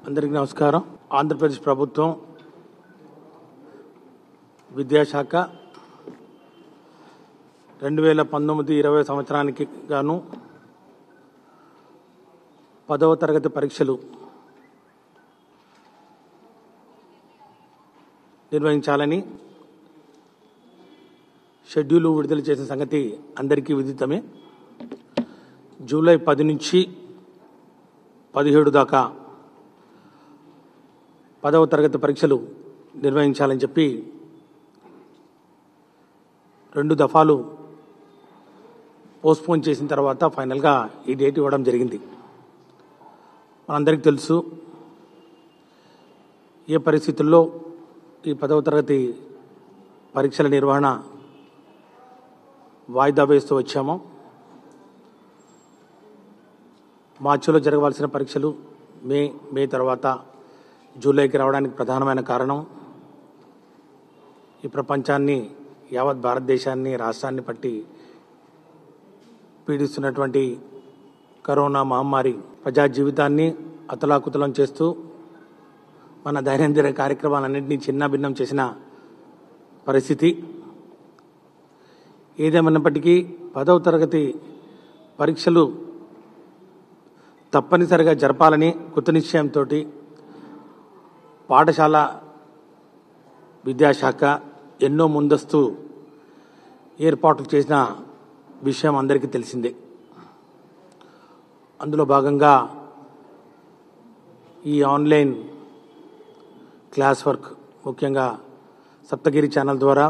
అందరికీ నమస్కారం ఆంధ్రప్రదేశ్ ప్రభుత్వం విద్యాశాఖ రెండు వేల పంతొమ్మిది ఇరవై సంవత్సరానికి గాను పదవ తరగతి పరీక్షలు నిర్వహించాలని షెడ్యూల్ విడుదల చేసిన సంగతి అందరికీ విదితమే జూలై పది నుంచి పదిహేడు దాకా పదవ తరగతి పరీక్షలు నిర్వహించాలని చెప్పి రెండు దఫాలు పోస్ట్పోన్ చేసిన తర్వాత ఫైనల్గా ఈ డేట్ ఇవ్వడం జరిగింది మనందరికీ తెలుసు ఏ పరిస్థితుల్లో ఈ పదవ తరగతి పరీక్షల నిర్వహణ వాయిదా వేస్తూ వచ్చామో మార్చిలో జరగవలసిన పరీక్షలు మే మే తర్వాత జూలైకి రావడానికి ప్రధానమైన కారణం ఈ ప్రపంచాన్ని యావత్ భారతదేశాన్ని రాష్ట్రాన్ని పట్టి పీడిస్తున్నటువంటి కరోనా మహమ్మారి ప్రజా జీవితాన్ని అతలాకుతలం చేస్తూ మన దైనందిన కార్యక్రమాలన్నింటినీ చిన్న భిన్నం చేసిన పరిస్థితి ఏదేమన్నప్పటికీ పదవ తరగతి పరీక్షలు తప్పనిసరిగా జరపాలని కృత నిశ్చయంతో పాఠశాల విద్యాశాఖ ఎన్నో ముందస్తు ఏర్పాట్లు చేసిన విషయం అందరికీ తెలిసిందే అందులో భాగంగా ఈ ఆన్లైన్ క్లాస్ వర్క్ ముఖ్యంగా సప్తగిరి ఛానల్ ద్వారా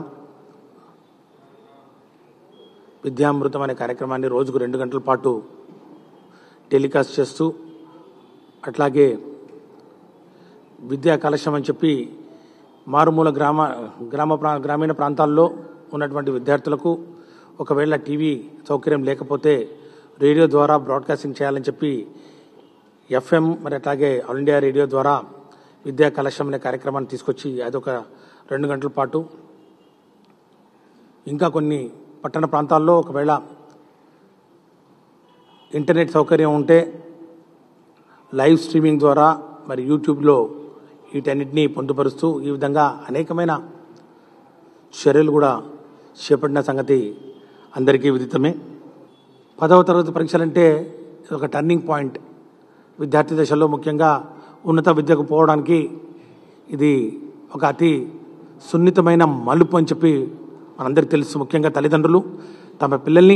విద్యామృతం అనే కార్యక్రమాన్ని రోజుకు రెండు గంటల పాటు టెలికాస్ట్ చేస్తూ అట్లాగే విద్యా కలశం అని చెప్పి మారుమూల గ్రామ గ్రామ ప్రా గ్రామీణ ప్రాంతాల్లో ఉన్నటువంటి విద్యార్థులకు ఒకవేళ టీవీ సౌకర్యం లేకపోతే రేడియో ద్వారా బ్రాడ్కాస్టింగ్ చేయాలని చెప్పి ఎఫ్ఎం మరి అట్లాగే ఆల్ ఇండియా రేడియో ద్వారా విద్యా కలశం అనే కార్యక్రమాన్ని తీసుకొచ్చి అదొక రెండు గంటల పాటు ఇంకా కొన్ని పట్టణ ప్రాంతాల్లో ఒకవేళ ఇంటర్నెట్ సౌకర్యం ఉంటే లైవ్ స్ట్రీమింగ్ ద్వారా మరి యూట్యూబ్లో వీటన్నిటినీ పొందుపరుస్తూ ఈ విధంగా అనేకమైన చర్యలు కూడా చేపట్టిన సంగతి అందరికీ విదితమే పదవ తరగతి పరీక్షలంటే ఇది ఒక టర్నింగ్ పాయింట్ విద్యార్థి దశలో ముఖ్యంగా ఉన్నత విద్యకు పోవడానికి ఇది ఒక అతి సున్నితమైన మలుపు అని చెప్పి మనందరికీ తెలుసు ముఖ్యంగా తల్లిదండ్రులు తమ పిల్లల్ని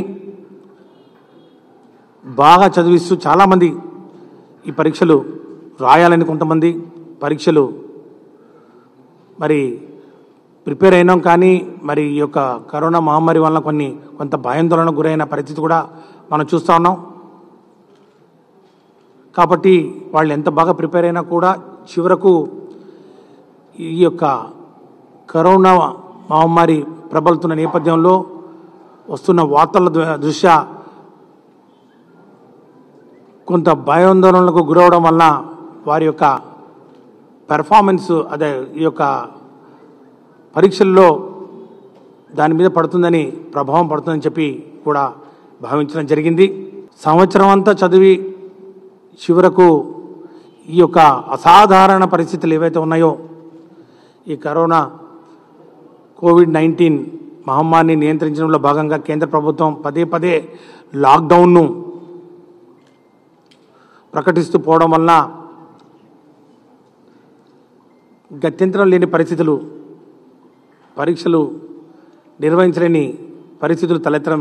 బాగా చదివిస్తూ చాలామంది ఈ పరీక్షలు రాయాలని కొంతమంది పరీక్షలు మరి ప్రిపేర్ అయినాం కానీ మరి ఈ యొక్క కరోనా మహమ్మారి వలన కొన్ని కొంత భయాందోళనకు గురైన పరిస్థితి కూడా మనం చూస్తూ ఉన్నాం కాబట్టి వాళ్ళు ఎంత బాగా ప్రిపేర్ అయినా కూడా చివరకు ఈ యొక్క కరోనా మహమ్మారి ప్రబలుతున్న నేపథ్యంలో వస్తున్న వార్తల ద- దృష్ట్యా కొంత భయాందోళనలకు గురవడం వలన వారి యొక్క పెర్ఫార్మెన్స్ అదే ఈ యొక్క పరీక్షల్లో దాని మీద పడుతుందని ప్రభావం పడుతుందని చెప్పి కూడా భావించడం జరిగింది సంవత్సరం అంతా చదివి చివరకు ఈ యొక్క అసాధారణ పరిస్థితులు ఏవైతే ఉన్నాయో ఈ కరోనా కోవిడ్ నైన్టీన్ మహమ్మారిని నియంత్రించడంలో భాగంగా కేంద్ర ప్రభుత్వం పదే పదే లాక్డౌన్ను ప్రకటిస్తూ పోవడం వలన గత్యంతరం లేని పరిస్థితులు పరీక్షలు నిర్వహించలేని పరిస్థితులు తలెత్తడం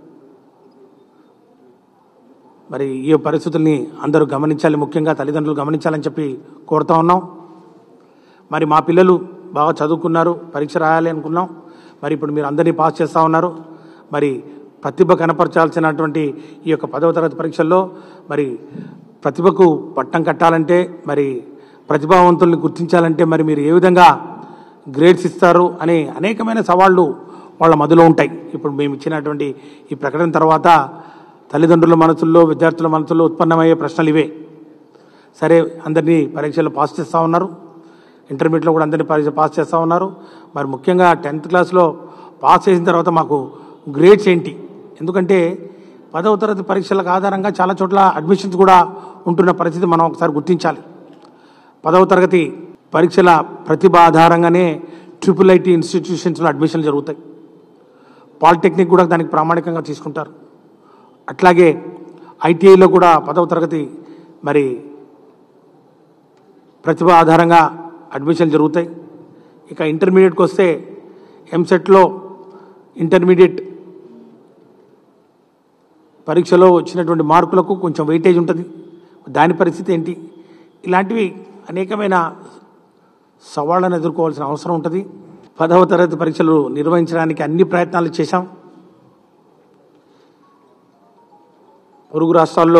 మరి ఈ పరిస్థితుల్ని అందరూ గమనించాలి ముఖ్యంగా తల్లిదండ్రులు గమనించాలని చెప్పి కోరుతా ఉన్నాం మరి మా పిల్లలు బాగా చదువుకున్నారు పరీక్ష రాయాలి అనుకున్నాం మరి ఇప్పుడు మీరు అందరినీ పాస్ చేస్తూ ఉన్నారు మరి ప్రతిభ కనపరచాల్సినటువంటి ఈ యొక్క పదవ తరగతి పరీక్షల్లో మరి ప్రతిభకు పట్టం కట్టాలంటే మరి ప్రతిభావంతుల్ని గుర్తించాలంటే మరి మీరు ఏ విధంగా గ్రేడ్స్ ఇస్తారు అనే అనేకమైన సవాళ్లు వాళ్ళ మధ్యలో ఉంటాయి ఇప్పుడు మేము ఇచ్చినటువంటి ఈ ప్రకటన తర్వాత తల్లిదండ్రుల మనసుల్లో విద్యార్థుల మనసుల్లో ఉత్పన్నమయ్యే ప్రశ్నలు ఇవే సరే అందరినీ పరీక్షలు పాస్ చేస్తూ ఉన్నారు ఇంటర్మీడియట్లో కూడా అందరినీ పరీక్ష పాస్ చేస్తూ ఉన్నారు మరి ముఖ్యంగా టెన్త్ క్లాస్లో పాస్ చేసిన తర్వాత మాకు గ్రేడ్స్ ఏంటి ఎందుకంటే పదవ తరగతి పరీక్షలకు ఆధారంగా చాలా చోట్ల అడ్మిషన్స్ కూడా ఉంటున్న పరిస్థితి మనం ఒకసారి గుర్తించాలి పదవ తరగతి పరీక్షల ప్రతిభ ఆధారంగానే ట్రిపుల్ ఐటీ ఇన్స్టిట్యూషన్స్లో అడ్మిషన్లు జరుగుతాయి పాలిటెక్నిక్ కూడా దానికి ప్రామాణికంగా తీసుకుంటారు అట్లాగే ఐటీఐలో కూడా పదవ తరగతి మరి ప్రతిభ ఆధారంగా అడ్మిషన్లు జరుగుతాయి ఇక ఇంటర్మీడియట్కి వస్తే ఎంసెట్లో ఇంటర్మీడియట్ పరీక్షలో వచ్చినటువంటి మార్కులకు కొంచెం వెయిటేజ్ ఉంటుంది దాని పరిస్థితి ఏంటి ఇలాంటివి అనేకమైన సవాళ్ళను ఎదుర్కోవాల్సిన అవసరం ఉంటుంది పదవ తరగతి పరీక్షలు నిర్వహించడానికి అన్ని ప్రయత్నాలు చేశాం పొరుగు రాష్ట్రాల్లో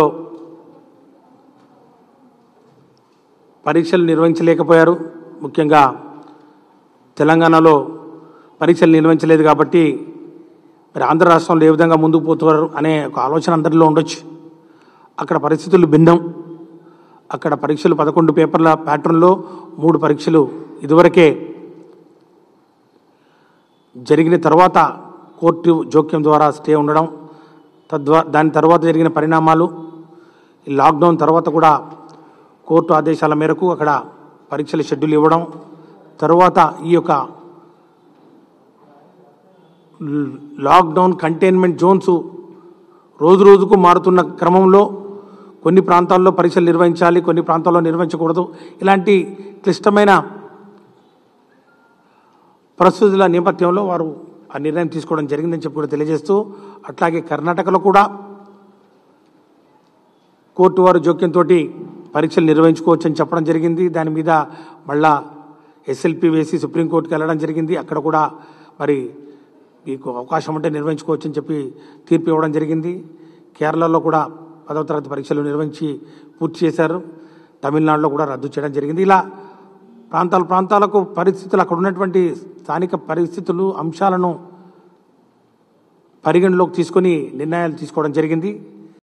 పరీక్షలు నిర్వహించలేకపోయారు ముఖ్యంగా తెలంగాణలో పరీక్షలు నిర్వహించలేదు కాబట్టి మరి ఆంధ్ర రాష్ట్రంలో ఏ విధంగా ముందుకు పోతున్నారు అనే ఒక ఆలోచన అందరిలో ఉండొచ్చు అక్కడ పరిస్థితులు భిన్నం అక్కడ పరీక్షలు పదకొండు పేపర్ల ప్యాటర్న్లో మూడు పరీక్షలు ఇదివరకే జరిగిన తర్వాత కోర్టు జోక్యం ద్వారా స్టే ఉండడం తద్వా దాని తర్వాత జరిగిన పరిణామాలు ఈ లాక్డౌన్ తర్వాత కూడా కోర్టు ఆదేశాల మేరకు అక్కడ పరీక్షల షెడ్యూల్ ఇవ్వడం తర్వాత ఈ యొక్క ల్- లాక్డౌన్ కంటైన్మెంట్ జోన్స్ రోజు రోజుకు మారుతున్న క్రమంలో కొన్ని ప్రాంతాల్లో పరీక్షలు నిర్వహించాలి కొన్ని ప్రాంతాల్లో నిర్వహించకూడదు ఇలాంటి క్లిష్టమైన పరిస్థితుల నేపథ్యంలో వారు ఆ నిర్ణయం తీసుకోవడం జరిగిందని చెప్పి కూడా తెలియజేస్తూ అట్లాగే కర్ణాటకలో కూడా కోర్టు వారు జోక్యంతో పరీక్షలు నిర్వహించుకోవచ్చు అని చెప్పడం జరిగింది దాని మీద మళ్ళా ఎస్ఎల్పి వేసి సుప్రీంకోర్టుకి వెళ్ళడం జరిగింది అక్కడ కూడా మరి మీకు అవకాశం ఉంటే నిర్వహించుకోవచ్చు అని చెప్పి తీర్పు ఇవ్వడం జరిగింది కేరళలో కూడా పదవ తరగతి పరీక్షలు నిర్వహించి పూర్తి చేశారు తమిళనాడులో కూడా రద్దు చేయడం జరిగింది ఇలా ప్రాంతాల ప్రాంతాలకు పరిస్థితులు అక్కడ ఉన్నటువంటి స్థానిక పరిస్థితులు అంశాలను పరిగణలోకి తీసుకొని నిర్ణయాలు తీసుకోవడం జరిగింది